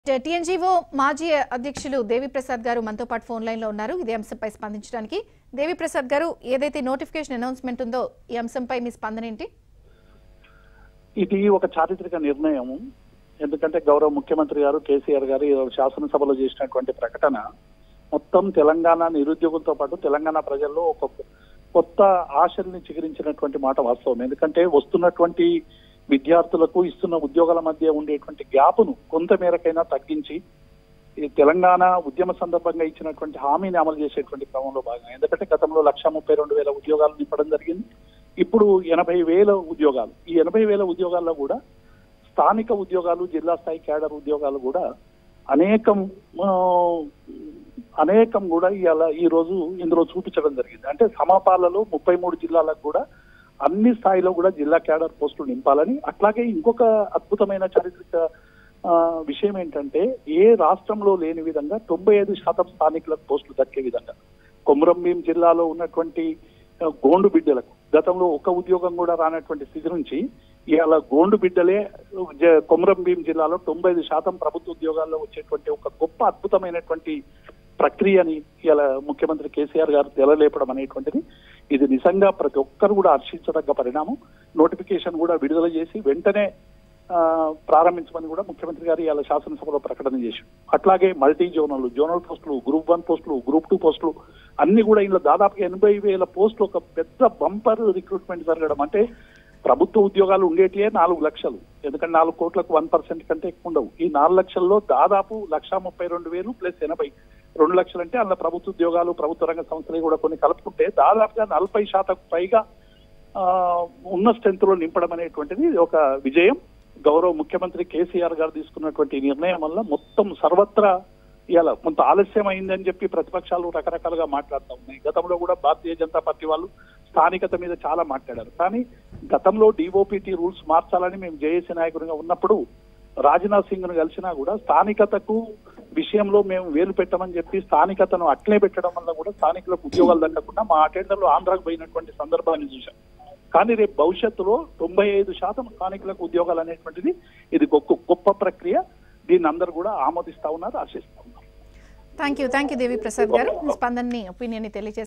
TNGO మాజీ అధ్యక్షులు దేవిప్రసాద్ గారు మనతో పాటు ఫోన్ లైన్ లో ఉన్నారు ఇదే అంశంపై స్పందించడానికి దేవిప్రసాద్ గారు ఏదైతే నోటిఫికేషన్ అనౌన్స్మెంట్ ఉందో ఈ అంశంపై మీ స్పందన ఏంటి ఇది ఒక చారిత్రక నిర్ణయం ఎందుకంటే గౌరవ ముఖ్యమంత్రి గారు కేసీఆర్ గారు ఈ రోజు శాసనసభలో చేసినటువంటి ప్రకటన మొత్తం తెలంగాణ నిరుద్యోగులతో పాటు తెలంగాణ ప్రజల్లో ఒక కొత్త ఆశల్ని చిగురించినటువంటి మాట వాస్తవం ఎందుకంటే వస్తున్నటువంటి విద్యార్థులకు ఇస్తున్న ఉద్యోగాల మధ్య ఉండేటువంటి గ్యాప్ను కొంత మేరకైనా తగ్గించి ఈ తెలంగాణ ఉద్యమ సందర్భంగా ఇచ్చినటువంటి హామీని అమలు చేసేటువంటి క్రమంలో భాగంగా ఎందుకంటే గతంలో లక్ష ముప్పై రెండు వేల ఉద్యోగాలు నింపడం జరిగింది ఇప్పుడు ఎనభై వేల ఉద్యోగాలు ఈ ఎనభై వేల ఉద్యోగాల్లో కూడా స్థానిక ఉద్యోగాలు జిల్లా స్థాయి క్యాడర్ ఉద్యోగాలు కూడా అనేకం ఆ, అనేకం కూడా ఇవాళ ఈ రోజు ఇందులో చూపించడం జరిగింది అంటే సమపాలలో ముప్పై మూడు జిల్లాలకు కూడా అన్ని స్థాయిలో కూడా జిల్లా క్యాడర్ పోస్టులు నింపాలని అట్లాగే ఇంకొక అద్భుతమైన చారిత్రక ఆ, విషయం ఏంటంటే ఏ రాష్ట్రంలో లేని విధంగా తొంభై ఐదు శాతం స్థానికులకు పోస్టులు దక్కే విధంగా కొమురంభీం జిల్లాలో ఉన్నటువంటి ఆ, గోండు బిడ్డలకు గతంలో ఒక ఉద్యోగం కూడా రానటువంటి స్థితి నుంచి ఇవాళ గోండు బిడ్డలే జ- కొమురంభీం జిల్లాలో తొంభై ఐదు శాతం ప్రభుత్వ ఉద్యోగాల్లో వచ్చేటువంటి ఒక గొప్ప అద్భుతమైనటువంటి ప్రక్రియని ఇలా ముఖ్యమంత్రి కేసీఆర్ గారు తెలలేపడం అనేటువంటిది ఇది నిజంగా ప్రతి ఒక్కరు కూడా హర్షించదగ్గ పరిణామం నోటిఫికేషన్ కూడా విడుదల చేసి వెంటనే ఆ, ప్రారంభించమని కూడా ముఖ్యమంత్రి గారు ఇవాళ శాసనసభలో ప్రకటన చేశారు అట్లాగే మల్టీ జోనల్ జోనల్ పోస్టులు గ్రూప్ వన్ పోస్టులు గ్రూప్ టూ పోస్టులు అన్ని కూడా ఇందులో దాదాపుగా ఎనభై వేల పోస్టులు ఒక పెద్ద బంపర్ రిక్రూట్మెంట్ జరగడం అంటే ప్రభుత్వ ఉద్యోగాలు ఉండేటివే నాలుగు లక్షలు ఎందుకంటే నాలుగు కోట్లకు వన్ పర్సెంట్ కంటే ఎక్కువ ఉండవు ఈ నాలుగు లక్షల్లో దాదాపు లక్ష ముప్పై రెండు వేలు ప్లస్ ఎనభై రెండు లక్షలు అంటే అందులో ప్రభుత్వ ఉద్యోగాలు ప్రభుత్వ రంగ సంస్థలు కూడా కొన్ని కలుపుకుంటే దాదాపుగా నలభై శాతం పైగా ఆ, ఉన్న స్ట్రెంత్ లో నింపడం అనేటువంటిది ఒక విజయం గౌరవ ముఖ్యమంత్రి కేసీఆర్ గారు తీసుకున్నటువంటి ఈ నిర్ణయం వల్ల మొత్తం సర్వత్రా ఇవాళ కొంత ఆలస్యం అయిందని చెప్పి ప్రతిపక్షాలు రకరకాలుగా మాట్లాడుతూ ఉన్నాయి గతంలో కూడా భారతీయ జనతా పార్టీ వాళ్ళు స్థానికత మీద చాలా మాట్లాడారు కానీ గతంలో డిఓపిటి రూల్స్ మార్చాలని మేము జేఏసీ నాయకుడిగా ఉన్నప్పుడు రాజ్నాథ్ సింగ్ ను కలిసినా కూడా స్థానికతకు విషయంలో మేము వేలు పెట్టమని చెప్పి స్థానికతను అట్లే పెట్టడం వల్ల కూడా స్థానికులకు ఉద్యోగాలు దక్కకుండా మా అటెండర్లు ఆంధ్రాకు పోయినటువంటి సందర్భాన్ని చూశాం కానీ రేపు భవిష్యత్తులో తొంభై ఐదు శాతం స్థానికులకు ఉద్యోగాలు అనేటువంటిది ఇది గొప్ప గొప్ప ప్రక్రియ దీన్ని అందరూ కూడా ఆమోదిస్తా ఉన్నారు ఆశిస్తా ఉన్నారు thank you thank you Deviprasad గారు మీ స్పందనని ఒపీనియన్ తెలియజేస్తారు